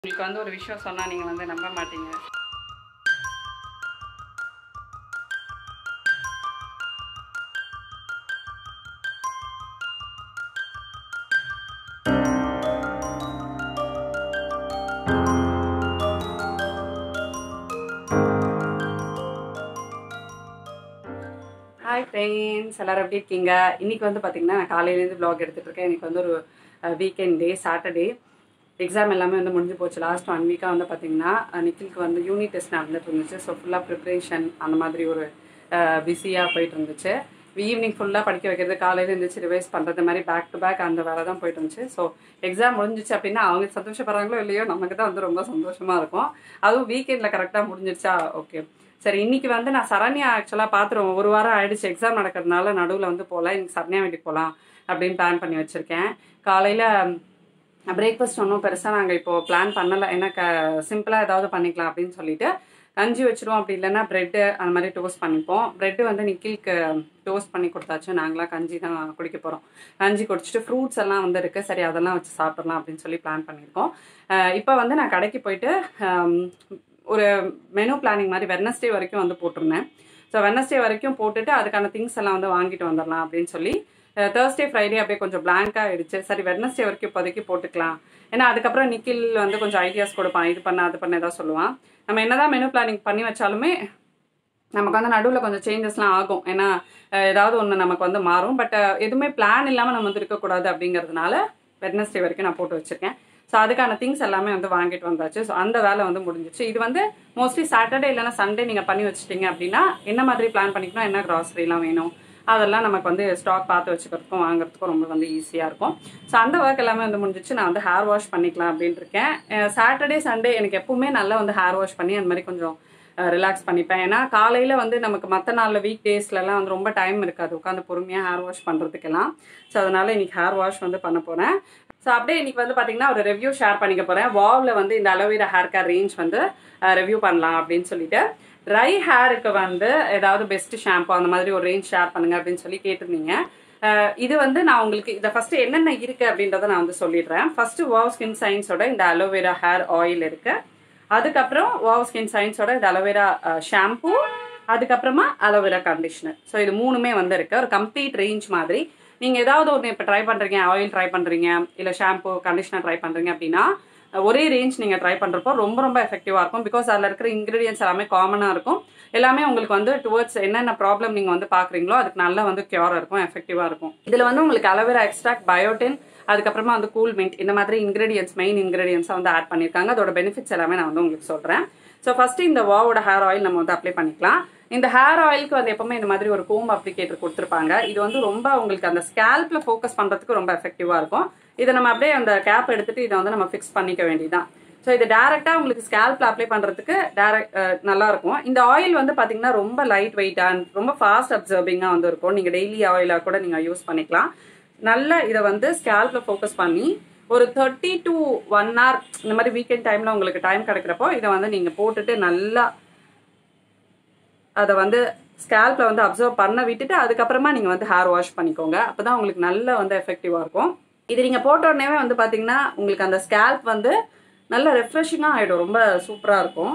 உங்களுக்கு வந்து ஒரு விஷயம் சொன்னா நீங்க வந்து நம்ப மாட்டீங்க ஹாய் ஃப்ரெண்ட்ஸ் எல்லாரும் எப்படி இருக்கீங்க இன்னைக்கு வந்து பார்த்தீங்கன்னா நான் காலையிலேருந்து vlog எடுத்துட்டு இருக்கேன் இன்னைக்கு வந்து ஒரு வீக்கெண்ட் டே சாட்டர்டே எக்ஸாம் எல்லாமே வந்து முடிஞ்சு போச்சு லாஸ்ட் ஒன் வீக்காக வந்து பார்த்தீங்கன்னா அஹ், நிக்கிலுக்கு வந்து யூனிட் டெஸ்ட் நடந்துட்டு இருந்துச்சு ஸோ ஃபுல்லாக ப்ரிப்ரேஷன் அந்த மாதிரி ஒரு பிஸியாக போயிட்டு இருந்துச்சு ஈவினிங் ஃபுல்லாக படிக்க வைக்கிறது காலையில் இருந்துச்சு ரிவைஸ் பண்ணுறது மாதிரி பேக் டு பேக் அந்த வேலை தான் போயிட்டு இருந்துச்சு ஸோ எக்ஸாம் முடிஞ்சிச்சு அப்படின்னா அவங்க சந்தோஷப்படுறாங்களோ இல்லையோ நமக்கு தான் வந்து ரொம்ப சந்தோஷமாக இருக்கும் அதுவும் வீக்கெண்டில் கரெக்டாக முடிஞ்சிருச்சா ஓகே சரி இன்னைக்கு வந்து நான் சரண்யா ஆக்சுவலாக பார்த்துருவோம் ஒரு வாரம் ஆயிடுச்சு எக்ஸாம் நடக்கிறதுனால நடுவில் வந்து போகல இன்னைக்கு சரண்யா வீட்டுக்கு போகலாம் அப்படின்னு பிளான் பண்ணி வச்சுருக்கேன் காலையில் பிரேக்ஃபாஸ்ட் ஒன்றும் பெருசாக நாங்கள் இப்போது பிளான் பண்ணலை ஏன்னா க சிம்பிளாக ஏதாவது பண்ணிக்கலாம் அப்படின்னு சொல்லிட்டு கஞ்சி வச்சிருவோம் அப்படி இல்லைன்னா ப்ரெட்டு அந்த மாதிரி டோஸ்ட் பண்ணிப்போம் ப்ரெட்டு வந்து நிக்கிலுக்கு டோஸ்ட் பண்ணி கொடுத்தாச்சு நாங்களாம் கஞ்சி தான் குடிக்க போகிறோம் கஞ்சி குடிச்சிட்டு ஃப்ரூட்ஸ் எல்லாம் வந்து இருக்குது சரி அதெல்லாம் வச்சு சாப்பிட்றலாம் அப்படின்னு சொல்லி பிளான் பண்ணியிருக்கோம் இப்போ வந்து நான் கடைக்கு போயிட்டு ஆம், ஒரு மெனு பிளானிங் மாதிரி வெட்னஸ்டே வரைக்கும் வந்து போட்டிருந்தேன் ஸோ வெட்னஸ்டே வரைக்கும் போட்டுட்டு அதுக்கான திங்ஸ் எல்லாம் வந்து வாங்கிட்டு வந்துடலாம் அப்படின்னு சொல்லி தேர்ஸ்டே ஃப்ரைடே அப்படியே கொஞ்சம் blank-ஆ ஆயிடுச்சு சரி வெட்னஸ்டே வரைக்கும் இப்போதைக்கு போட்டுக்கலாம் ஏன்னா அதுக்கப்புறம் நிக்கில் வந்து கொஞ்சம் ஐடியாஸ் கொடுப்பான் இது பண்ண அது பண்ண ஏதாவது சொல்லுவான் நம்ம என்னதான் மெனு பிளானிங் பண்ணி வச்சாலுமே நமக்கு வந்து நடுவில் கொஞ்சம் சேஞ்சஸ்லாம் ஆகும் ஏன்னா அஹ், ஏதாவது ஒன்று நமக்கு வந்து மாறும் பட் எதுவுமே பிளான் இல்லாமல் நம்ம வந்து இருக்கக்கூடாது அப்படிங்கிறதுனால வெட்னஸ்டே வரைக்கும் நான் போட்டு வச்சிருக்கேன் ஸோ அதுக்கான திங்ஸ் எல்லாமே வந்து வாங்கிட்டு வந்தாச்சு ஸோ அந்த வேலை வந்து முடிஞ்சிச்சு இது வந்து மோஸ்ட்லி சாட்டர்டே இல்லைன்னா சண்டே நீங்கள் பண்ணி வச்சிட்டீங்க அப்படின்னா என்ன மாதிரி பிளான் பண்ணிக்கணும் என்ன கிராசரிலாம் வேணும் அதெல்லாம் நமக்கு வந்து ஸ்டாக் பார்த்து வச்சுக்கிறதுக்கும் வாங்குறதுக்கும் ரொம்ப வந்து ஈஸியாக இருக்கும் ஸோ அந்த ஒர்க் எல்லாமே வந்து முடிஞ்சிச்சு நான் வந்து ஹேர் வாஷ் பண்ணிக்கலாம் அப்படின்ட்டு இருக்கேன் சாட்டர்டே சண்டே எனக்கு எப்பவுமே நல்லா வந்து ஹேர் வாஷ் பண்ணி அந்த மாதிரி கொஞ்சம் ரிலாக்ஸ் பண்ணிப்பேன் ஏன்னா காலையில் வந்து நமக்கு மற்ற நாளில் வீக் டேஸ்லலாம் வந்து ரொம்ப டைம் இருக்காது உட்காந்து பொறுமையாக ஹேர் வாஷ் பண்ணுறதுக்கெல்லாம் ஸோ அதனால இன்னைக்கு ஹேர் வாஷ் வந்து பண்ண போகிறேன் ஸோ அப்படியே இன்னைக்கு வந்து பார்த்தீங்கன்னா ஒரு ரிவ்யூ ஷேர் பண்ணிக்க போகிறேன் வாவில் வந்து இந்த அலோவேரா ஹேர் கேர் ரேஞ்ச் வந்து ரிவ்யூ பண்ணலாம் அப்படின்னு சொல்லிட்டு ட்ரை ஹேருக்கு வந்து ஏதாவது பெஸ்ட் ஷாம்பு அந்த மாதிரி ஒரு ரேஞ்ச் ஷேர் பண்ணுங்க அப்படின்னு சொல்லி கேட்டிருந்தீங்க அஹ் இது வந்து நான் உங்களுக்கு இதை ஃபர்ஸ்ட் என்னென்ன இருக்கு அப்படின்றத நான் வந்து சொல்லிடுறேன் ஃபர்ஸ்ட் வாவ் ஸ்கின் சயின்ஸோட இந்த அலோவேரா ஹேர் ஆயில் இருக்கு அதுக்கப்புறம் வாவ் ஸ்கின் சயின்ஸோட இந்த அலோவேரா ஷாம்பு அதுக்கப்புறமா அலோவேரா கண்டிஷனர் ஸோ இது மூணுமே வந்து இருக்கு ஒரு கம்ப்ளீட் ரேஞ்ச் மாதிரி நீங்க ஏதாவது ஒன்று இப்போ ட்ரை பண்றீங்க ஆயில் ட்ரை பண்றீங்க இல்லை ஷாம்பு கண்டிஷனர் ட்ரை பண்றீங்க அப்படின்னா ஒரே ரேஞ்ச் நீங்க ட்ரை பண்றப்போ ரொம்ப ரொம்ப எஃபெக்டிவா இருக்கும் பிகாஸ் அதில் இருக்கிற இன்கிரீடியன்ஸ் எல்லாமே காமனா இருக்கும் எல்லாமே உங்களுக்கு வந்து டுவர்ட்ஸ் என்னென்ன ப்ராப்ளம் நீங்க வந்து பாக்குறீங்களோ அதுக்கு நல்லா வந்து கியூர் இருக்கும் எஃபெக்டிவா இருக்கும் இதுல வந்து உங்களுக்கு அலோவேரா எக்ஸ்ட்ராக்ட் பயோட்டின் அதுக்கப்புறமா வந்து கூல் மின்ட் இந்த மாதிரி இன்கிரீடியன்ஸ் மெயின் இன்கிரீடியன்ஸை வந்து ஆட் பண்ணியிருக்காங்க அதோட பெனிஃபிட்ஸ் எல்லாமே நான் வந்து உங்களுக்கு சொல்றேன் ஸோ ஃபர்ஸ்ட் இந்த வாவோட ஹேர் ஆயில் நம்ம வந்து அப்ளை பண்ணிக்கலாம் இந்த ஹேர் ஆயிலுக்கு வந்து எப்பவுமே இந்த மாதிரி ஒரு கோம் அப்ளிகேட்டர் கொடுத்துருப்பாங்க இது வந்து ரொம்ப உங்களுக்கு அந்த ஸ்கேல்ப்ல ஃபோக்கஸ் பண்றதுக்கு ரொம்ப எஃபெக்டிவா இருக்கும் இதை நம்ம அப்படியே அந்த கேப் எடுத்துட்டு இதை வந்து நம்ம ஃபிக்ஸ் பண்ணிக்க வேண்டியதுதான் ஸோ இது டேரெக்டாக உங்களுக்கு ஸ்கேல்ப்ல அப்ளை பண்ணுறதுக்கு டேரக்ட் நல்லா இருக்கும் இந்த ஆயில் வந்து பார்த்தீங்கன்னா ரொம்ப லைட் வெயிட் அண்ட் ரொம்ப ஃபாஸ்ட் அப்சர்விங்காக வந்து இருக்கும் நீங்கள் டெய்லி ஆயிலாக கூட நீங்கள் யூஸ் பண்ணிக்கலாம் நல்லா இதை வந்து ஸ்கேல்ப்ல ஃபோக்கஸ் பண்ணி ஒரு தேர்ட்டி டு ஒன் hour இந்த மாதிரி வீக்கெண்ட் டைமில் உங்களுக்கு டைம் கிடைக்கிறப்போ இதை வந்து நீங்கள் போட்டுட்டு நல்லா அதை வந்து ஸ்கேல்ப்ல வந்து அப்சர்வ் பண்ண விட்டுட்டு அதுக்கப்புறமா நீங்கள் வந்து ஹேர் வாஷ் பண்ணிக்கோங்க அப்போ தான் உங்களுக்கு நல்ல வந்து எஃபெக்டிவாக இருக்கும் இது நீங்கள் போட்ட உடனே வந்து பார்த்தீங்கன்னா உங்களுக்கு அந்த ஸ்கேல்ப் வந்து நல்ல ரெஃப்ரெஷிங்காக ஆகிடும் ரொம்ப சூப்பராக இருக்கும்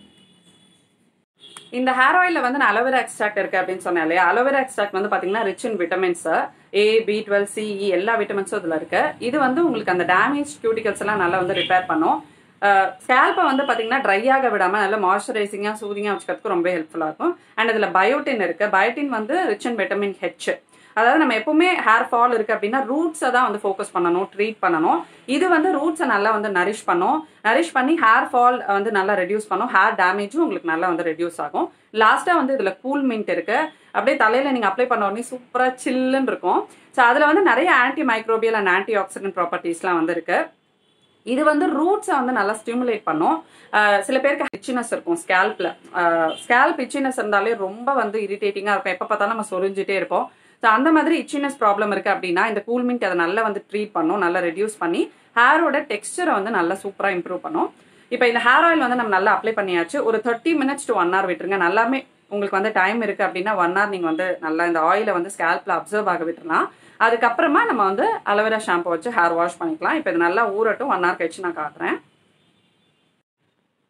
இந்த ஹேர் ஆயிலில் வந்து நான் அலோவேரா எக்ஸ்ட்ராக்ட் இருக்கு அப்படின்னு சொன்னேன் இல்லையா அலோவேரா எக்ஸ்ட்ராக்ட் வந்து பார்த்தீங்கன்னா rich in vitamins A B twelve C E எல்லா விட்டமின்ஸும் இதில் இருக்கு இது வந்து உங்களுக்கு அந்த டேமேஜ் கியூட்டிகல்ஸ் எல்லாம் நல்லா வந்து ரிப்பேர் பண்ணும் ஸ்கேல்பை வந்து பார்த்தீங்கன்னா ட்ரை ஆக விடாமல் நல்ல மாய்ஸ்சரைசிங்காக சூதிங்காக வச்சுக்கிறதுக்கு ரொம்ப ஹெல்ப்ஃபுல்லாக இருக்கும் அண்ட் இதில் பயோட்டின் இருக்கு பயோட்டின் வந்து ரிச் இன் விட்டமின் ஹெச் அதாவது நம்ம எப்பவுமே ஹேர் ஃபால் இருக்கு அப்படின்னா ரூட்ஸை தான் வந்து ஃபோக்கஸ் பண்ணணும் ட்ரீட் பண்ணணும் இது வந்து ரூட்ஸை நல்லா வந்து நரிஷ் பண்ணும் நரிஷ் பண்ணி ஹேர் ஃபால் வந்து நல்லா ரெடியூஸ் பண்ணும் ஹேர் டேமேஜும் உங்களுக்கு நல்லா வந்து ரெடியூஸ் ஆகும் லாஸ்ட்டாக வந்து இதில் கூல் மின்ட் இருக்கு அப்படியே தலையில் நீங்கள் அப்ளை பண்ண உடனே சூப்பராக சில்லுன்னு இருக்கும் ஸோ அதில் வந்து நிறைய antimicrobial and antioxidant ப்ராப்பர்ட்டிஸ்லாம் வந்து இருக்கு இது வந்து ரூட்ஸை வந்து நல்லா ஸ்டிமுலேட் பண்ணும் அஹ் சில பேருக்கு இச்சினஸ் இருக்கும் ஸ்கேல்ப்ல ஸ்கேல்ப் இச்சினஸ் இருந்தாலே ரொம்ப வந்து இரிட்டேட்டிங்காக இருக்கும் எப்போ பார்த்தாலும் நம்ம சொரிஞ்சிட்டே இருப்போம் ஸோ அந்த மாதிரி இச்சினஸ் ப்ராப்ளம் இருக்கு அப்படின்னா இந்த கூல்மின்ட் அதை நல்லா வந்து ட்ரீட் பண்ணும் நல்லா ரெடியூஸ் பண்ணி ஹேரோட டெக்ஸ்டரை வந்து நல்லா சூப்பராக இம்ப்ரூவ் பண்ணும் இப்போ இந்த ஹேர் ஆயில் வந்து நம்ம நல்லா அப்ளை பண்ணியாச்சு ஒரு thirty minutes to one hour விட்டுருங்க நல்லாமே உங்களுக்கு வந்து டைம் இருக்கு அப்படின்னா ஒன் ஹவர் நீங்கள் வந்து நல்லா இந்த ஆயிலை வந்து ஸ்கேல்ப்ல அப்சர்வ் ஆக விட்டுறலாம் அதுக்கப்புறமா நம்ம வந்து அலோவேரா ஷாம்பு வச்சு ஹேர் வாஷ் பண்ணிக்கலாம் இப்போ இது நல்லா ஊறட்டும் ஒன் ஹவர் கழிச்சு நான் காட்டுறேன்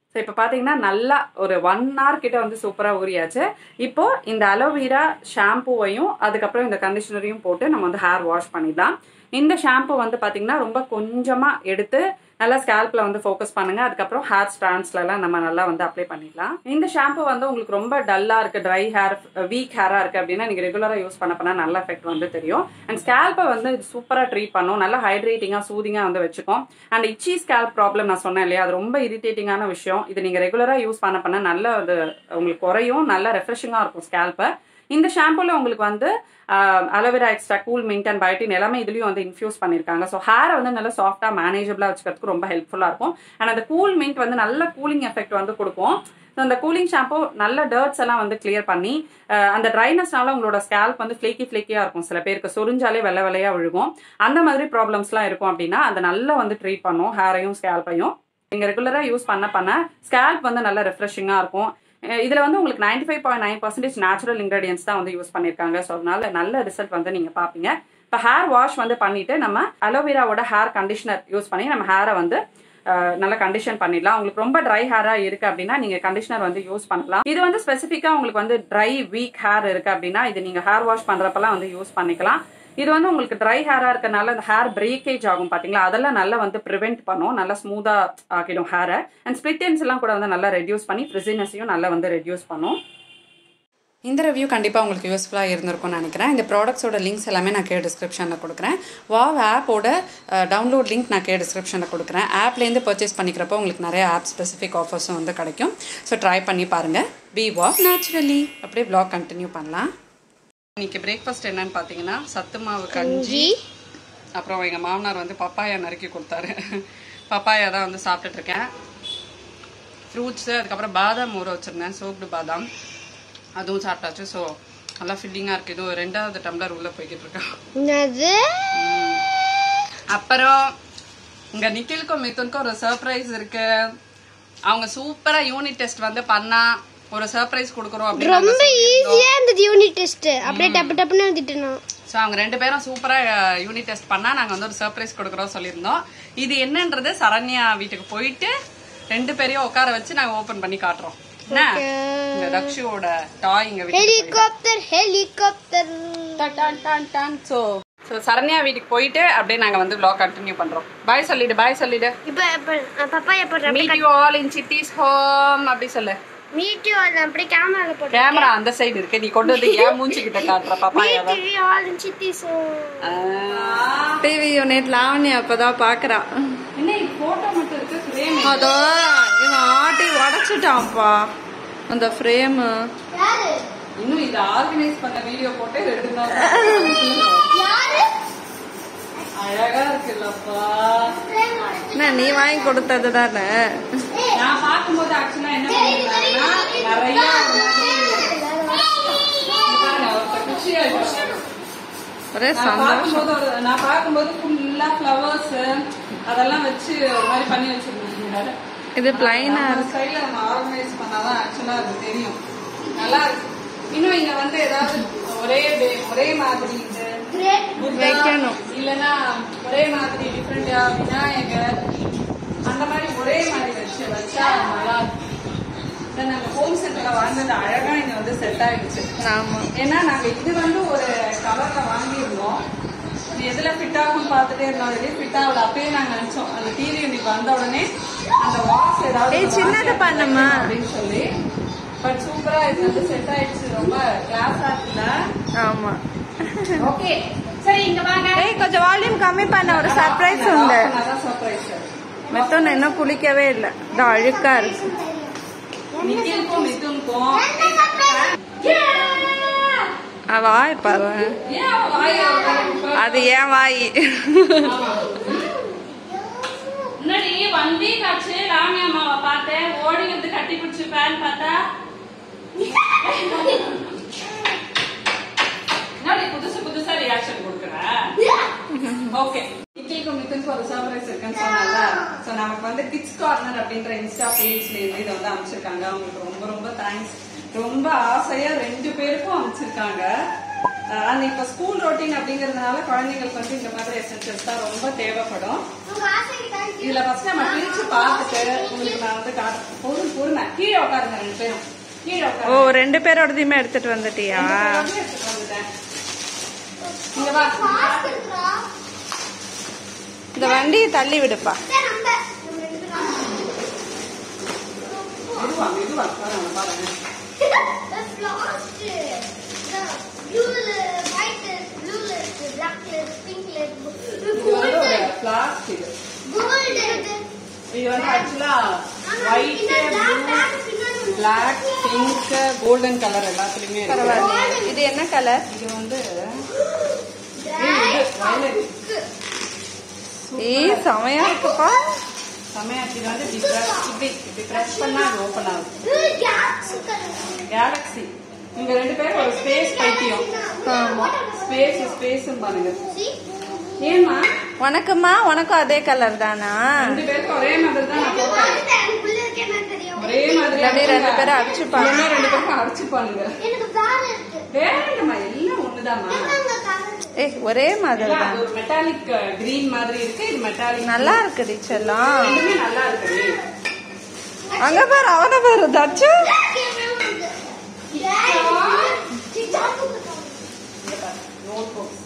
ஸோ இப்போ பார்த்தீங்கன்னா நல்லா ஒரு ஒன் ஹவர் கிட்ட வந்து சூப்பராக ஊறியாச்சு இப்போ இந்த அலோவேரா ஷாம்பூவையும் அதுக்கப்புறம் இந்த கண்டிஷனரையும் போட்டு நம்ம வந்து ஹேர் வாஷ் பண்ணிடலாம் இந்த ஷாம்பு வந்து பார்த்தீங்கன்னா ரொம்ப கொஞ்சமாக எடுத்து நல்லா ஸ்கேல்ப்ல வந்து ஃபோக்கஸ் பண்ணுங்க அதுக்கப்புறம் ஹேர் ஸ்டாண்ட்ஸ்ல எல்லாம் நம்ம நல்லா வந்து அப்ளை பண்ணிடலாம் இந்த ஷாம்பு வந்து உங்களுக்கு ரொம்ப டல்லா இருக்கு ட்ரை ஹேர் வீக் ஹேரா இருக்கு அப்படின்னா நீங்க ரெகுலரா யூஸ் பண்ண பண்ணா நல்ல எஃபெக்ட் வந்து தெரியும் அண்ட் ஸ்கேல்பை வந்து சூப்பரா ட்ரீட் பண்ணும் நல்லா ஹைட்ரேட்டிங்கா சூதிங்கா வந்து வச்சுக்கும் அண்ட் இச்சி ஸ்கேல்ப் ப்ராப்ளம் நான் சொன்னேன் இல்லையா அது ரொம்ப இரிட்டேட்டிங்கான விஷயம் இது நீங்க ரெகுலரா யூஸ் பண்ண பண்ண நல்ல அது உங்களுக்கு குறையும் நல்லா ரெஃப்ரெஷிங்கா இருக்கும் ஸ்கேல்பை இந்த ஷாம்புல உங்களுக்கு வந்து aloe vera extra cool mint and biotin எல்லாமே இதுலயும் வந்து இன்ஃபியூஸ் பண்ணிருக்காங்க ஸோ ஹேரை வந்து நல்லா சாஃப்டா மேனேஜபிளா வச்சுக்கிறதுக்கு ரொம்ப ஹெல்ப்ஃபுல்லா இருக்கும் அண்ட் அந்த கூல் மின்ட் வந்து நல்ல கூலிங் எஃபெக்ட் வந்து கொடுக்கும் ஸோ அந்த கூலிங் ஷாம்பு நல்ல டர்ட்ஸ் எல்லாம் வந்து கிளியர் பண்ணி அஹ், அந்த ட்ரைனஸ்னால உங்களோட ஸ்கேல்ப் வந்து ஃபிளேக்கி ஃபிளேக்கியா இருக்கும் சில பேருக்கு சொரிஞ்சாலே வெள்ளை வெள்ளையா விழுகும் அந்த மாதிரி ப்ராப்ளம்ஸ்லாம் இருக்கும் அப்படின்னா அதை நல்லா வந்து ட்ரீட் பண்ணும் ஹேரையும் ஸ்கேல்பையும் நீங்க ரெகுலரா யூஸ் பண்ண பண்ண ஸ்கேல்ப் வந்து நல்லா ரெஃப்ரெஷிங்கா இருக்கும் அஹ் இதுல வந்து உங்களுக்கு ninety five point nine percentage natural ingredients தான் வந்து யூஸ் பண்ணிருக்காங்க ஸோ அதனால நல்ல ரிசல்ட் வந்து நீங்க பாப்பீங்க இப்போ ஹேர் வாஷ் வந்து பண்ணிட்டு நம்ம அலோவேராவோட ஹேர் கண்டிஷனர் யூஸ் பண்ணி நம்ம ஹேரை வந்து அஹ், நல்லா கண்டிஷன் பண்ணிடலாம் உங்களுக்கு ரொம்ப ட்ரை ஹேரா இருக்கு அப்படின்னா நீங்க கண்டிஷனர் வந்து யூஸ் பண்ணலாம் இது வந்து ஸ்பெசிஃபிக்கா உங்களுக்கு வந்து ட்ரை வீக் ஹேர் இருக்கு அப்படின்னா இது நீங்க ஹேர் வாஷ் பண்றப்பெல்லாம் வந்து யூஸ் பண்ணிக்கலாம் இது வந்து உங்களுக்கு ட்ரை ஹேரா இருக்கனால இந்த ஹேர் பிரேக்கேஜ் ஆகும் பாத்தீங்களா அதெல்லாம் நல்லா வந்து ப்ரிவென்ட் பண்ணும் நல்லா ஸ்மூதா ஆக்கிடும் ஹேரை அண்ட் ஸ்பிளிட் எண்ட்ஸ் எல்லாம் கூட வந்து நல்லா ரெடியூஸ் பண்ணி ஃப்ரிசினஸையும் நல்லா வந்து ரெடியூஸ் பண்ணும் இந்த ரிவ்யூ கண்டிப்பாக உங்களுக்கு யூஸ்ஃபுல்லாக இருந்திருக்கும்னு நினைக்கிறேன் இந்த ப்ராடக்ட்ஸோட லிங்க்ஸ் எல்லாமே நான் கே டிஸ்கிரிப்ஷனில் கொடுக்குறேன் வாவ் ஆப்போட டவுன்லோட் லிங்க் நான் கே டிஸ்கிரிப்ஷனில் கொடுக்குறேன் ஆப்லேருந்து பர்ச்சேஸ் பண்ணிக்கிறப்போ உங்களுக்கு நிறைய ஆப் ஸ்பெசிஃபிக் ஆஃபர்ஸும் வந்து கிடைக்கும் ஸோ ட்ரை பண்ணி பாருங்கள் பி வாவ் நேச்சுரலி அப்படியே ப்ளாக் கண்டினியூ பண்ணலாம் இன்னைக்கு பிரேக்ஃபாஸ்ட் என்னன்னு பார்த்தீங்கன்னா சத்து மாவு கஞ்சி அப்புறம் எங்கள் மாமனார் வந்து பப்பாயா நறுக்கி கொடுத்தாரு பப்பாயா தான் வந்து சாப்பிட்டுட்டு இருக்கேன் ஃப்ரூட்ஸு அதுக்கப்புறம் பாதாம் ஊற வச்சுருந்தேன் சோப்டு பாதாம் அதுவும் சாப்பிட்டாச்சு ஸோ நல்லா ஃபில்லிங்காக இருக்குது இது ஒரு ரெண்டாவது டம்ளர் உள்ளே போய்கிட்டு இருக்கா என்னது அப்புறம் இங்க நிக்கிலுக்கும் மிதுனுக்கும் ஒரு சர்ப்ரைஸ் இருக்கு அவங்க சூப்பரா யூனிட் டெஸ்ட் வந்து பண்ணா ஒரு சர்ப்ரைஸ் கொடுக்குறோம் அப்படின்னு நாங்க ரொம்ப ஈஸியா இருந்தது யூனிட் டெஸ்ட் அப்படியே டப்பு டப்புன்னு எழுதிட்டேன் நான் ஸோ அவங்க ரெண்டு பேரும் சூப்பரா யூனிட் டெஸ்ட் பண்ணா நாங்க வந்து ஒரு சர்ப்ரைஸ் கொடுக்குறோம் சொல்லியிருந்தோம் இது என்னன்றது சரண்யா வீட்டுக்கு போயிட்டு ரெண்டு பேரையும் உட்கார வச்சு நாங்க ஓபன் பண்ணி காட்டுறோம் என்ன இந்த தக்ஷுவோட டாய் இங்க வீட்டுக்கு helicopter helicopter so so Saranya வீட்டுக்கு போயிட்டு அப்படியே நாங்க வந்து vlog கண்டினியூ பண்றோம் பாய் சொல்லிடு பாய் சொல்லிடு இப்போ இப்போ பப்பாயா போடுறேன் meet you all in Chitti's home அப்படி சொல்லு மீட்டி ஆல் அப்படியே கேமரால போடுறேன் கேமரா அந்த சைடு இருக்கு நீ கொண்டு வந்து ஏன் மூஞ்சி கிட்ட காட்டுற பாப்பாயாவை மீட்டி all Chitti's TV unit Lavani அப்பதான் பாக்குறா என்ன இது போட்டோ மட்டும் இருக்கு ஃப்ரேம் அதோ இவன் ஆட்டி உடைச்சிட்டான்ப்பா அந்த ஃப்ரேம் யாரு இன்னும் இது ஆர்கனைஸ் பண்ண வீடியோ போட்டு ரெண்டு நாள் யாரு அழகா இருக்குல்லப்பா என்ன நீ வாங்கி கொடுத்தது தானே நான் பார்க்கும்போது ஆக்சுவலா என்ன பண்ணிருக்காங்கன்னா நிறைய ஒரு மாதிரி இங்க பாருங்க, ஒருத்தர் குச்சி ஆயிடுச்சு. ஒரே நான் சந்தோஷம் பார்க்கும்போது ஒரு- நான் பார்க்கும்போது ஃபுல்லா ஃப்ளவர்ஸ் அதெல்லாம் வச்சு ஒரு மாதிரி பண்ணி வச்சிருந்தாங்க இது பிளைனா நம்ம ஸ்டைல நம்ம ஆர்கனைஸ் பண்ணாதான் ஆக்சுவலா அது தெரியும் நல்லா இருக்கு இன்னும் இங்க வந்து ஏதாவது ஒரே பே- ஒரே மாதிரி இது புத்தா, வைக்கணும். இல்லனா ஒரே மாதிரி டிஃப்ரெண்டா விநாயகர் அந்த மாதிரி ஒரே மாதிரி வச்சு வச்சா நல்லா இருக்கும் இதை நாங்க ஹோம் சென்டர்ல வாங்கினது அழகா இங்க வந்து செட் ஆயிடுச்சு ஆமா ஏன்னா நாங்க இது வந்து ஒரு கவர்ல வாங்கியிருந்தோம் இது எதுல ஃபிட் ஆகும் பார்த்துட்டே இருந்தோம் எதுலயும் ஃபிட் ஆகல அப்பயே நாங்க நினைச்சோம் அந்த டிவி யூனிட் வந்த உடனே அந்த வாஸ் ஏதாவது ஏய், ஒண்ணு சின்னது வாங்கி பண்ணுமா? வைக்கணும் அப்படின்னு சொல்லி பட் சூப்பரா இது வந்து செட் ஆயிடுச்சு ரொம்ப கிளாஸா இருக்குல்ல ஆமா ஓகே சரி இங்க வாங்க ஏய் கொஞ்சம் வால்யூம் கம்மி பண்ண ஒரு சர்ப்ரைஸ் உண்டு சர்ப்ரைஸ் மெத்தோன் இன்னும் குளிக்கவே இல்லை இது அழுக்கா இருக்கு நிக்கிலுக்கும் மிதுனுக்கும் ஆ, வாய் பாரு ஏன் அவ வாயை ஒரு அது ஏன் வாய் முன்னாடி ஒன் வீக் ஆச்சு ராமி அம்மாவை பார்த்தேன் ஓடி வந்து கட்டி பிடிச்சிருப்பேன்னு பார்த்தா என்னடி புதுசு புதுசா ரியாக்ஷன் கொடுக்குற ஓகே இட்லிக்கும் மித்துக்கும் ஒரு சர்ப்ரைஸ் இருக்குன்னு சொன்னால சோ நமக்கு வந்து கிட்ஸ் கார்னர் அப்படின்ற இன்ஸ்டா பேஜ்ல இருந்து இதை வந்து அமைச்சிருக்காங்க அவங்களுக்கு ரொம்ப ரொம்ப தேங்க்ஸ் ரொம்ப ஆசையா ரெண்டு பேருக்கும் அமைச்சிருக்காங்க ஆனால் இப்போ ஸ்கூல் ரொட்டீன் அப்படிங்கிறதுனால குழந்தைங்களுக்கு வந்து இந்த மாதிரி எசென்சியல்ஸ் தான் ரொம்ப தேவைப்படும் இதுல ஃபர்ஸ்ட் நம்ம பிரிச்சு பார்த்துட்டு உங்களுக்கு நான் வந்து காட்டு பொருள் பொறுமை கீழே உட்காருங்க ரெண்டு பேரும் கீழே ஓ உட்காருங்க ரெண்டு பேரோடதையுமே எடுத்துட்டு வந்துட்டியா ரெண்டு பேரும் எடுத்துட்டு வந்துட்டேன். இங்க வா இந்த வண்டியை தள்ளி விடுப்பா மெதுவா மெதுவா பாருங்க பாருங்க இது வந்து ஒரு பிளாஸ்டிக் இது வந்து ஆக்சுவலா white black pink golden colour எல்லாத்துலயுமே இருக்கு பரவாயில்ல இது என்ன கலர் இது வந்து ஏய், இது violet. ஏய் செமையா இருக்குப்பா செமையா இருக்கு. இது வந்து இப்படி press- இப்படி இப்படி பிரஸ் பண்ணா அது ஓபன் ஆகுது கேலக்ஸி நீங்க ரெண்டு பேரும் ஒரு ஸ்பேஸ் பைத்தியம் ஸ்பேஸ் ஸ்பேஸ் பாருங்க ஏமா உனக்குமா உனக்கும் அதே கலர் தானா ரெண்டு பேருக்கும் ஒரே மாதிரி தான் நான் போட்டேன் ஒரே மாதிரி இல்லாட்டி ரெண்டு பேரும் அடிச்சுப்பாங்க. இல்லைன்னா ரெண்டு பேருக்கும் அடிச்சுப்பானுங்க எனக்கு வேற இருக்கு வேண்டாம்மா எல்லாம் ஒண்ணுதாம்மா என்னங்க கலர் ஏய் ஒரே மாதிரி எல்லாம் தான் அது ஒரு மெட்டாலிக் கிரீன் மாதிரி இருக்கு இது மெட்டாலிக் நல்லா இருக்கு டிச்செல்லாம் ரெண்டுமே நல்லா இருக்கு அங்க பாரு அவனை பாரு தச்சு நோட் புக்ஸ்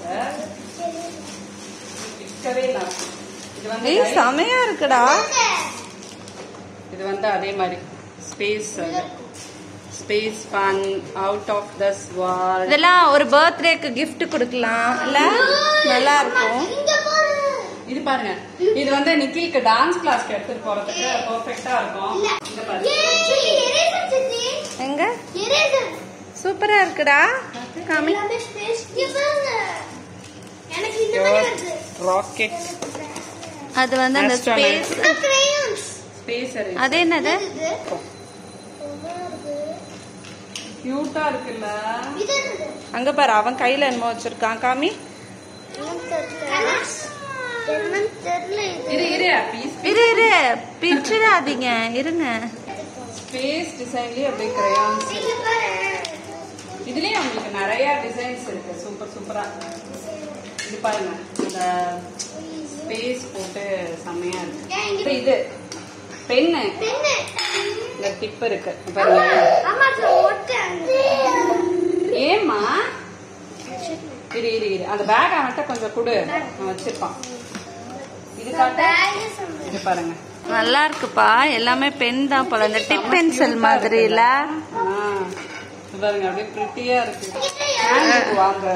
பிக்கவே இல்லை இது வந்து ஏய் செமையா இருக்குடா இது வந்து அதே மாதிரி space space fun out of this wall இதெல்லாம் ஒரு பர்த்டேக்கு gift கொடுக்கலாம் இல்ல நல்லா இருக்கும் இது பாருங்க இது வந்து நிக்கிலுக்கு டான்ஸ் கிளாஸ்க்கு எடுத்துட்டு போறதுக்கு பெர்ஃபெக்ட்டா இருக்கும் இங்க பாருங்க எங்க சூப்பரா இருக்குடா காமி எனக்கு இந்த மாதிரி வருது ராக்கெட் அது வந்து அந்த Astronaut. Space crayons. ஸ்பேஸ் அது என்னது இது கியூட்டா இருக்குல்ல இது என்னது? அங்க பாரு அவன் கையில என்னமோ வச்சிருக்கான் காமி Colours? என்னன்னு தெரியல இது. இரு இரு பீஸ் இரு இரு பிரிச்சிடாதீங்க இருங்க ஸ்பேஸ் டிசைன்லயே அப்படியே கிரையான்ஸ் இங்க பாரு. இதுலயே உங்களுக்கு நிறைய டிசைன்ஸ் இருக்கு சூப்பர் சூப்பரா இது பாருங்க இந்த ஸ்பேஸ் போட்டு செம்மையா இருக்கு ஏன் இங்க இது, இது பென்னு பெண்ணு. இந்த டிப் இருக்கு பாருங்க ஆமா, அதுல ஒட்டாங்க. ஏம்மா இரு இரு இரு அந்த பேக் அவன்கிட்ட கொஞ்சம் கொடு அவன் வச்சிருப்பான் இது காட்ட Bag சொன்னேன். இது பாருங்க நல்லா இருக்குப்பா எல்லாமே பென் தான் போல இந்த டிப் பென்சில் மாதிரி இல்ல ஆ, இது பாருங்க அப்படியே பிரிட்டியா இருக்கு ஹேண்டுக்கு வாங்க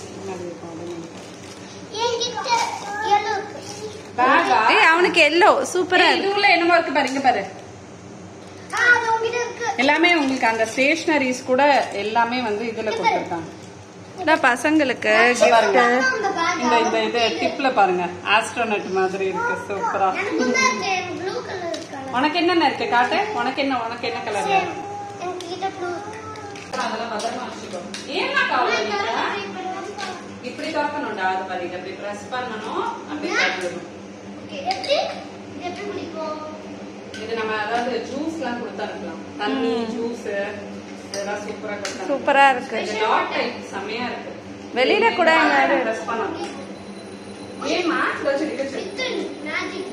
என்கிட்ட yellow இருக்கு. பேகா ஏய் அவனுக்கு எல்லோ சூப்பரா இருக்கு இதுக்குள்ள என்னமோ இருக்கு பாரு இங்க பாரு ஆ, அது உன்கிட்ட இருக்கு. எல்லாமே உங்களுக்கு அந்த ஸ்டேஷனரிஸ் கூட எல்லாமே வந்து இதுல கொடுத்துருக்காங்க இதான் பசங்களுக்கு இங்க பாருங்க gift அந்த bag. இந்த இந்த இது டிப்ல பாருங்க ஆஸ்ட்ரோனட் மாதிரி இருக்கு சூப்பரா எனக்கும் தான் இருக்கு. எனக்கு blue color இருக்கு ஆனா. உனக்கு என்னென்ன இருக்கு காட்டு உனக்கு என்ன உனக்கு என்ன கலர்ல என்கிட்ட blue இருக்கு. அதெல்லாம் பத்திரமா வச்சுக்கோ ஏன்னா கவலை இல்ல? இப்படி திறக்கணும்டா அது பாரு இதை அப்படி பிரஸ் பண்ணணும் அப்படி திறந்துடணும் Okay, எப்படி இது எப்படி பிடிக்கும் இது நம்ம அதாவது ஜூஸ் எல்லாம் கொடுத்தா இருக்கலாம் தண்ணி ஜூஸ் இதெல்லாம் சூப்பரா கொடுத்தா சூப்பரா இருக்கு இது டாட் டைப் செமையா இருக்கு வெளியில கூட எங்கயாவது- பிரஸ் பண்ணணும் ஏமா வச்சு வச்சு மேஜிக்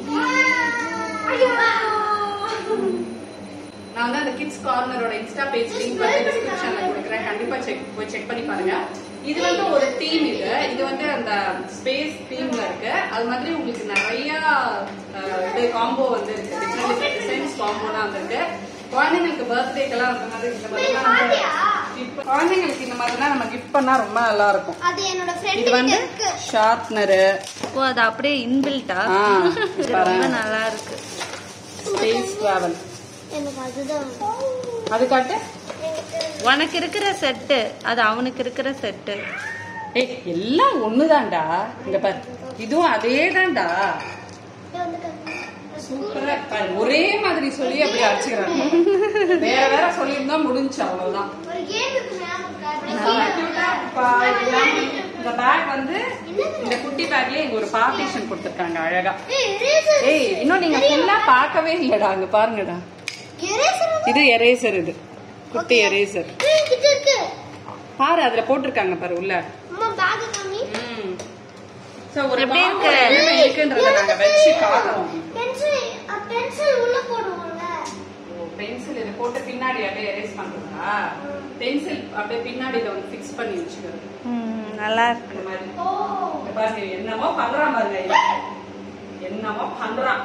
நான் வந்து அந்த கிட்ஸ் கார்னரோட இன்ஸ்டா பேஜ் லிங்க் வந்து டிஸ்கிரிப்ஷன்ல கொடுக்குறேன் கண்டிப்பா செக் போய் செக் பண்ணி பாருங்க இது வந்து ஒரு தீம் இது இது வந்து அந்த ஸ்பேஸ் தீம்ல இருக்கு அது மாதிரி உங்களுக்கு நிறைய அஹ், இது காம்போ வந்து இருக்கு டிஃப்ரெண்ட் டிஃப்ரெண்ட் டிசைன்ஸ் காம்போலாம் வந்திருக்கு குழந்தைங்களுக்கு பர்த்டேக்கெல்லாம் அந்த மாதிரி இந்த மாதிரிலாம் வந்து gift- குழந்தைங்களுக்கு இந்த மாதிரிலாம் நம்ம கிஃப்ட் பண்ணா ரொம்ப நல்லா இருக்கும் அது என்னோட ஃப்ரெண்ட் இது கிட்ட வந்து இருக்கு ஷார்ப்னரு ஓ அது அப்படியே இன்பில்ட்டா ஆ, இது பாரு. ரொம்ப நல்லா இருக்கு ஸ்பேஸ் டிராவல் எனக்கு அதுதான் அது காட்டு உனக்கு இருக்கிற செட்டு அது அவனுக்கு இருக்கிற செட்டு ஏய் எல்லாம் ஒண்ணுதான்டா இங்க பாரு இதுவும் அதேதான்டா இது வந்து கம்மி. சூப்பரா பாரு ஒரே மாதிரி சொல்லி அப்படி அடிச்சுக்கிறாங்க வேற வேற சொல்லியிருந்தா முடிஞ்சு அவ்வளவுதான் ஒரு கேம் இருக்கு ஞாபகம் இருக்கா? நல்லா cute ஆ இருக்குப்பா. இதெல்லாம் இந்த பேக் வந்து இந்த குட்டி பேக்லயே இங்க ஒரு பார்ட்டிஷன் கொடுத்துருக்காங்க அழகா ஏய், eraser. ஏய் இன்னும் நீங்க ஃபுல்லா பார்க்கவே இல்லடா அங்க பாருங்கடா eraser வந்து- இது எரேசர் இது குட்டி எரேசர் ஏய், என்கிட்ட இருக்கு பாரு அதுல போட்டிருக்காங்க பாரு உள்ள அம்மா பேக் காமி ம் சோ ஒரு எப்படி பாக்ஸ் இருக்கு? என்ன இருக்குன்றத நாங்க வச்சு காட்டுறோம் பென்சில் பென்சில் உள்ள போடுவோம்ல பென்சில் இது போட்டு பின்னாடி அப்படியே எரேஸ் பண்றதா பென்சில் அப்படியே பின்னாடி இதை வந்து ஃபிக்ஸ் பண்ணி வச்சுக்கிறது ம், நல்லா இருக்கு இந்த மாதிரி ஓ இங்க பாருங்க என்னமோ பண்றான் பாருங்க இவன். என்னமோ பண்றான்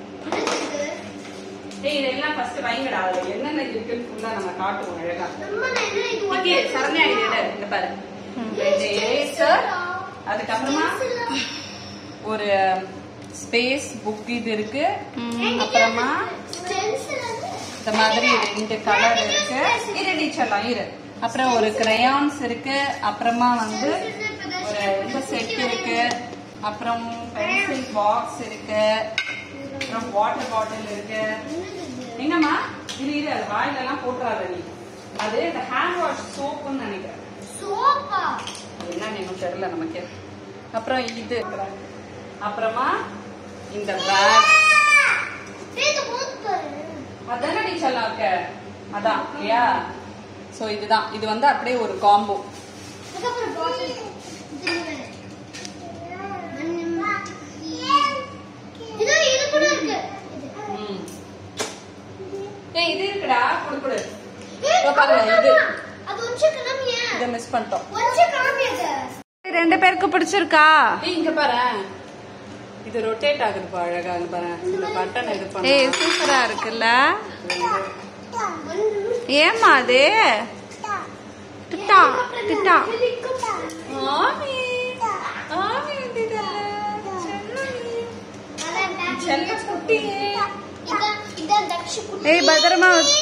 ஏய் இதெல்லாம் ஃபர்ஸ்ட் வைங்கடா அதுல என்னென்ன இருக்குன்னு ஃபுல்லா நம்ம காட்டுவோம் அழகா அம்மா நான் என்ன இது ஓகே சரண்யா இது எடு. இங்க பாரு இது eraser. அதுக்கப்புறமா ஒரு ஸ்பேஸ் புக் இது இருக்கு அப்புறமா பென்சில் வந்து இந்த மாதிரி ரெண்டு கலர் இருக்கு இரு டீச்சர்லாம் இரு அப்புறம் ஒரு கிரையான்ஸ் இருக்கு அப்புறமா வந்து ஒரு இந்த செட் இருக்கு அப்புறம் பென்சில் பாக்ஸ் இருக்கு அப்புறம் வாட்டர் பாட்டில் இருக்கு என்னம்மா இது இரு அது வாயில எல்லாம் போட்டுறாத நீ அது இந்த ஹேண்ட் வாஷ் சோப்புன்னு நினைக்கிறேன் சோப்பா என்ன நீங்க தெரியல நமக்கு அப்புறம் இது அப்புறமா இந்த பேக் இது போட்டு பாரு அதானே டீச்சர்லாம் இருக்க அதான் இல்லையா சோ இதுதான் இது வந்து அப்படியே ஒரு காம்போ அதுக்கப்புறம் பாட்டில் இது இது கூட இருக்கு ம் ஏய் இது இருக்குடா குடு குடு இதோ பாருங்க இது அது ஒன்று கிளம்பிய இதை மிஸ் பண்ணிட்டோம் ஒன்று கிளம்பியது ரெண்டு பேருக்கு பிடிச்சிருக்கா ஏய் இங்க பாரு இது ரொட்டேட் ஆகுதுப்பா அழகா இங்க பாரு இந்த பட்டன் இது ஏய் பண்ணா சூப்பரா இருக்குல்ல ஏமா அது டிட்டா டிட்டா ஆமி ஆமி செல்ல குட்டியே இதான் தக்ஷ குட்டி ஏய் பத்திரமா வச்சு-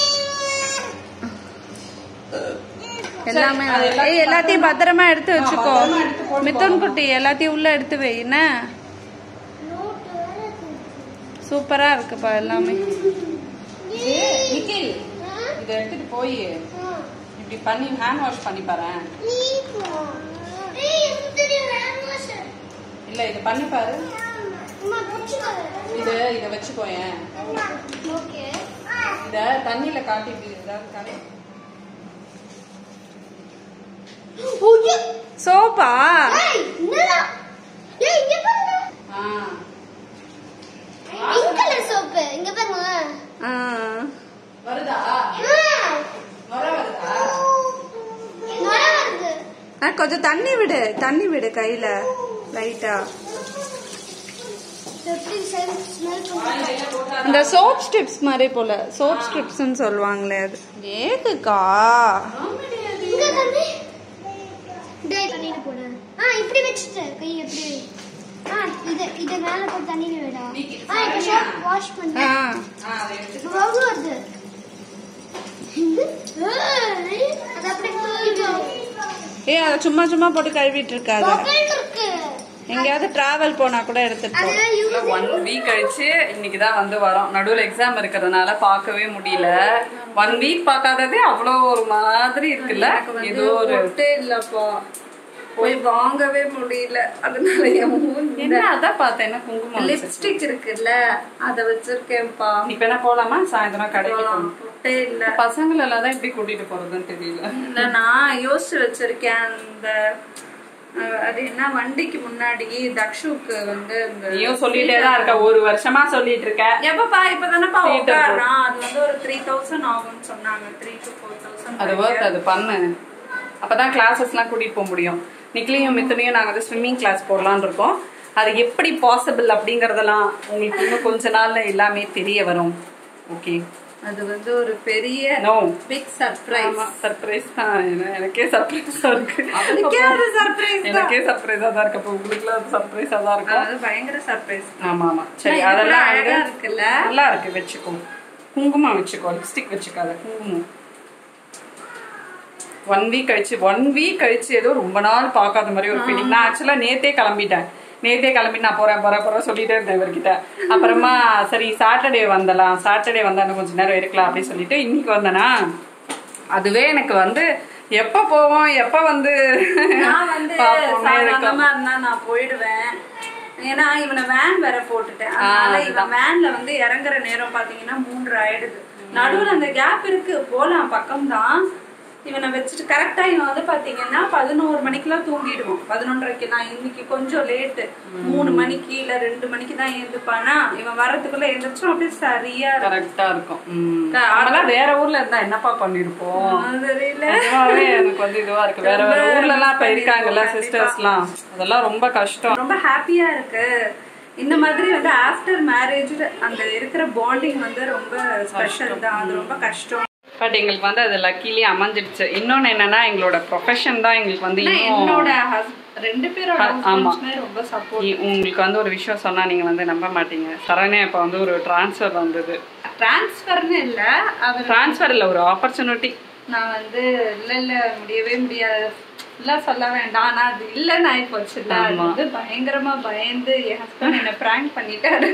எல்லாமே அது எல்லாத்தையும் ஏய் எல்லாத்தையும் பத்திரமா எடுத்து வச்சுக்கோ பத்திரமா எடுத்து போட்டு மிதுன் குட்டி எல்லாத்தையும் உள்ள எடுத்து வை என்ன நோட்டு வேற இருக்கு. சூப்பரா இருக்குப்பா எல்லாமே நிக்கில் இதை எடுத்துட்டு போய் இப்படி பண்ணி ஹேண்ட் வாஷ் பண்ணி பாரு நீ போ. ஏய், எனக்கு தெரியும், hand wash. இல்ல இது பண்ணி பாரு அம்மா, பிடிச்சுக்கோ. இது இத வச்சுக்கோயேன் Okay. இத தண்ணியில காட்டி இப்படி ஏதாவது காட்டி ஐயோ. சோப்பா ஏய், என்னடா? ஏய், இங்க பாருங்க. ஆ Pink color soap. இங்க பாருங்க. ஆ. வருதா ஆ. நுர வருதா நுரை வருது. ஆ, கொஞ்சம் தண்ணி விடு தண்ணி விடு கையில லைட்டா எப்படி smell பண்ணுது? வாயில போட்டா இந்த சோப் ஸ்ட்ரிப்ஸ் மாதிரி போல சோப் ஸ்ட்ரிப்ஸ்னு சொல்லுவாங்களே அது ஏக்குக்கா இங்க தண்ணி. டேய், தண்ணியில போடு. ஆ, இப்படி வச்சுட்டு, கை எப்படி வை. ஆ, இத- இத மேல போட்டு தண்ணியில விடா. ஆ, இப்ப soap wash பண்ணு. ஆ ஆ, அதை எடுத்து எவ்வளவு வருது? ஏய், அது அப்படியே தூக்கிடும். ஏ அதை சும்மா சும்மா போட்டு கழுவிட்டு இருக்காத Bubble இருக்கு. எங்கேயாவது டிராவல் போனா கூட எடுத்துட்டு போ அதெல்லாம் use ஒன் வீக் கழிச்சு இன்னைக்கு தான் வந்து வரோம் நடுவில் எக்ஸாம் இருக்கிறதுனால பார்க்கவே முடியல ஒன் வீக் பார்க்காததே அவ்வளோ ஒரு மாதிரி இருக்குல்ல ஏதோ ஒரு இல்லப்பா போய் வாங்கவே முடியல அதனால என் மூஞ்சி என்ன அதான் பார்த்தேன் என்ன குங்குமம் லிப்ஸ்டிக் இருக்குல்ல அத வச்சிருக்கேன்ப்பா இப்ப என்ன போலாமா சாயந்தரம் கடைக்கு போகணும் பொட்டே இல்ல பசங்களை எல்லாம் தான் எப்படி கூட்டிட்டு போறதுன்னு தெரியல இல்ல நான் யோசிச்சு வச்சிருக்கேன் அந்த அஹ், அது என்ன வண்டிக்கு முன்னாடி தக்ஷுக்கு வந்து இந்த நீயும் சொல்லிட்டே தான் இருக்க ஒரு வருஷமா சொல்லிட்டு இருக்க எப்பப்பா இப்பதானப்பா Seat இருக்கும். உட்காடுறான் அது வந்து ஒரு த்ரீ தௌசண்ட் ஆகும்னு சொன்னாங்க த்ரீ டு ஃபோர் தௌசண்ட் அது ஒர்க் அது பண்ணு அப்பதான் கிளாஸஸ்லாம் கூட்டிட்டு போக முடியும் நிக்கிலையும் மித்தனையும் நாங்க வந்து ஸ்விம்மிங் கிளாஸ் போடலாம்னு இருக்கோம் அது எப்படி பாசிபிள் அப்படிங்கறதெல்லாம் உங்களுக்கு இன்னும் கொஞ்ச நாள்ல எல்லாமே தெரிய வரும் ஓகே அது வந்து ஒரு பெரிய நோ பிக் சர்ப்ரைஸ் சர்ப்ரைஸ் தான் என- எனக்கே சர்ப்ரைஸா இருக்கு அவனுக்கே ஒரு surprise தான். எனக்கே சர்ப்ரைஸா தான் இருக்கு அப்போ உங்களுக்குலாம் அது சர்ப்ரைஸா தான் இருக்கும் அதாவது பயங்கர சர்ப்ரைஸ் ஆமா ஆமா சரி ஆனா, இது கூட அதெல்லாம் அழகா வந்து இருக்குல்ல? நல்லா இருக்கு வச்சுக்கோ குங்குமம் வச்சுக்கோ லிப்ஸ்டிக் வச்சுக்காத குங்குமம் ஒன் வீக் கழிச்சு ஒன் வீக் கழிச்சு ஏதோ ரொம்ப நாள் பார்க்காத மாதிரி ஒரு ஃபீலிங் நான் ஆக்சுவலா நேத்தே கிளம்பிட்டேன் நேத்தே கிளம்பி நான் போறேன் போறேன் போறேன் சொல்லிட்டே இருந்தேன் இவர்கிட்ட அப்புறமா சரி சாட்டர்டே வந்தலாம் சாட்டர்டே வந்தா இன்னும் கொஞ்ச நேரம் இருக்கலாம் அப்படின்னு சொல்லிட்டு இன்னைக்கு வந்தேனா அதுவே எனக்கு வந்து எப்ப போவோம் எப்ப வந்து நான் வந்து பார்ப்போமே இருக்கும் சாதாரணமா இருந்தா நான் போயிடுவேன் ஏன்னா இவனை வேன் வேற போட்டுட்டேன் ஆ, அதனால அதுதான். இவன் வேன்ல வந்து இறங்குற நேரம் பாத்தீங்கன்னா மூன்று ஆயிடுது நடுவுல அந்த கேப் இருக்கு போலாம் பக்கம் தான் இவனை வச்சுட்டு கரெக்டா இவன் வந்து பாத்தீங்கன்னா பதினோரு மணிக்கெல்லாம் தூங்கிடுவான் பதினொன்றரைக்கு நான் இன்னைக்கு கொஞ்சம் லேட்டு மூணு மணிக்கு இல்ல ரெண்டு மணிக்கு தான் எழுந்துப்பானா இவன் வரதுக்குள்ள எழுந்திரிச்சோம் அப்படியே சரியா இருக்கும் கரெக்டா இருக்கும் ம். நம்மலாம் வேற ஊர்ல இருந்தா என்னப்பா பண்ணிருப்போம் அது தெரியல நிஜமாவே எனக்கு வந்து இதுவா இருக்கு வேற வேற ஊர்ல எல்லாம் இப்ப இருக்காங்கல்ல சிஸ்டர்ஸ்லாம் அதெல்லாம் ரொம்ப கஷ்டம் ரொம்ப ஹாப்பியா இருக்கு இந்த மாதிரி வந்து ஆஃப்டர் மேரேஜ் அந்த இருக்கிற பாண்டிங் வந்து ரொம்ப ஸ்பெஷல் தான் அது ரொம்ப கஷ்டம் பட் எங்களுக்கு வந்து அது லக்கிலி அமைஞ்சிடுச்சு இன்னொன்னு என்னன்னா எங்களோட ப்ரொஃபஷன் தான் எங்களுக்கு வந்து ஆனா இன்னும் என்னோட hus- ரெண்டு பேரோட ஆமா. husbands-மே ரொம்ப சப்போர்ட் இ- உங்களுக்கு வந்து ஒரு விஷயம் சொன்னா நீங்க வந்து நம்ப மாட்டீங்க சரண்யா இப்ப வந்து ஒரு டிரான்ஸ்ஃபர் வந்தது டிரான்ஸ்ஃபர்னு இல்ல அவர் டிரான்ஸ்ஃபர் இல்ல ஒரு ஆப்பர்ச்சுனிட்டி நான் வந்து இல்ல இல்ல முடியவே முடியாது இல்ல சொல்ல வேண்டாம் ஆனா அது இல்லன்னு ஆயி போச்சு இல்ல அது வந்து பயங்கரமா பயந்து என் ஹஸ்பண்ட் என்ன பிராங்க் பண்ணிட்டாரு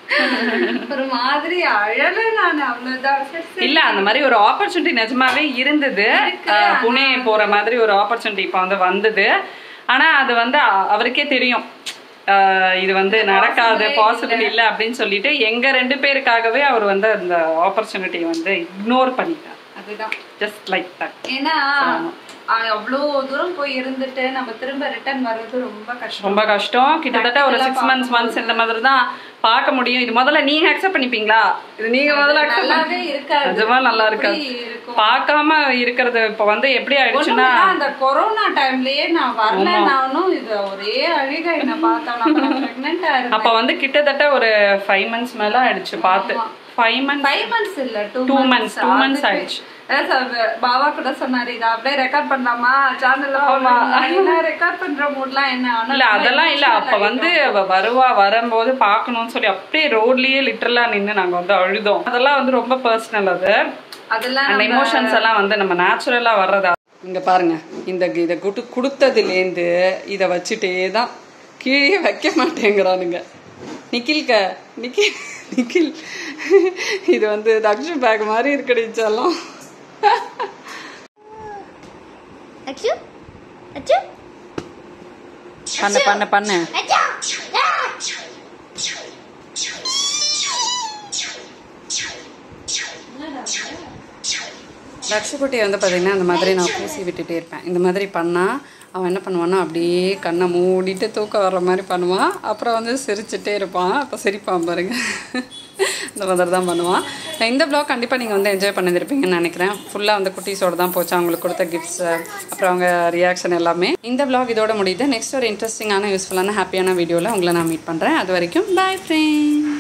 ஒரு மாதிரி அழல நான் அவ்வளவுதான் சரி, சரி. இல்ல அந்த மாதிரி ஒரு ஆப்பர்ச்சுனிட்டி நிஜமாவே இருந்தது அஹ், புனே போற மாதிரி ஒரு ஆப்பர்ச்சுனிட்டி இப்ப வந்து வந்தது ஆனா அது வந்து அ- அவருக்கே தெரியும் அஹ், இது வந்து நடக்காது பாசிபிள் இல்ல அப்படின்னு சொல்லிட்டு எங்க ரெண்டு பேருக்காகவே அவர் வந்து அந்த ஆப்பர்ச்சுனிட்டி வந்து இக்னோர் பண்ணிட்டார் அதுதான் ஜஸ்ட் லைக் தட் ஏன்னா அ- அவ்வளோ தூரம் போய் இருந்துட்டு நம்ம திரும்ப ரிட்டர்ன் வர்றது ரொம்ப கஷ்டம் ரொம்ப கஷ்டம் கிட்டத்தட்ட ஒரு சிக்ஸ் மந்த்ஸ் மந்த்ஸ் இந்த மாதிரி தான் பார்க்க முடியும் இது முதல்ல நீங்க அக்செப்ட் பண்ணிப்பீங்களா இது நீங்க முதல்ல accept நல்லாவே பண்ணி- இருக்காது நிஜமா நல்லா இருக்காது எப்படி இருக்கும் பார்க்காம இருக்கிறது இப்ப வந்து எப்படி ஆயிடுச்சுன்னா ஒண்ணுமில்ல, அந்த கொரோனா டைம்லயே நான் வரல நானும் இது ஒரே அழுக என்ன பார்த்தா நான் பிரெக்னெண்டா இருந்தேன் அப்ப வந்து கிட்டத்தட்ட ஒரு ஃபைவ் மந்த்ஸ் மேல ஆயிடுச்சு பார்த்து ஃபைவ் மந்த்ஸ் ஃபைவ் மந்த்ஸ் இல்ல two Two months, two months ஆயிடுச்சு. பாபா கூட சொன்னாரு இதை அப்படியே ரெக்கார்ட் பண்ணலாமா சேனல்ல என்ன ரெக்கார்ட் பண்ற மூட்லாம் என்ன ஆனா இல்ல அதெல்லாம் இல்ல அப்ப வந்து அவ வருவா வரும்போது பார்க்கணும்னு சொல்லி அப்படியே ரோட்லயே லிட்டரலா நின்னு நாங்க வந்து அழுதோம் அதெல்லாம் வந்து ரொம்ப பர்சனல் அது அதெல்லாம் அந்த எமோஷன்ஸ் எல்லாம் வந்து நம்ம நேச்சுரலா வர்றதா இங்க பாருங்க இந்த இதை குடு கொடுத்ததுலேருந்து இதை வச்சுட்டே தான் கீழே வைக்க மாட்டேங்கிறானுங்க நிக்கில்க நிக்கில் நிக்கில் இது வந்து தக்ஷு பேக் மாதிரி இருக்கடிச்சாலும் அச்சு அச்சு பண்ண பண்ண பண்ண அச்சா லக்ஷகுட்டியை வந்து பார்த்தீங்கன்னா இந்த மாதிரி நான் பூசி விட்டுட்டே இருப்பேன் இந்த மாதிரி பண்ணால் அவன் என்ன பண்ணுவான்னா அப்படியே கண்ணை மூடிட்டு தூக்கம் வர்ற மாதிரி பண்ணுவான் அப்புறம் வந்து சிரிச்சுட்டே இருப்பான் அப்போ சிரிப்பான் பாருங்க இந்த மாதிரி தான் பண்ணுவான் இந்த ப்ளாக் கண்டிப்பாக நீங்கள் வந்து என்ஜாய் பண்ணியிருப்பீங்கன்னு நினைக்கிறேன் ஃபுல்லாக வந்து குட்டீஸோட தான் போச்சு அவங்களுக்கு கொடுத்த கிஃப்ட்ஸ் அப்புறம் அவங்க ரியாக்ஷன் எல்லாமே இந்த ப்ளாக் இதோட முடியுது நெக்ஸ்ட் ஒரு இன்ட்ரெஸ்டிங்கான யூஸ்ஃபுல்லான ஹாப்பியான வீடியோவில் உங்களை நான் மீட் பண்ணுறேன் அது வரைக்கும் பாய் ஃப்ரெண்ட்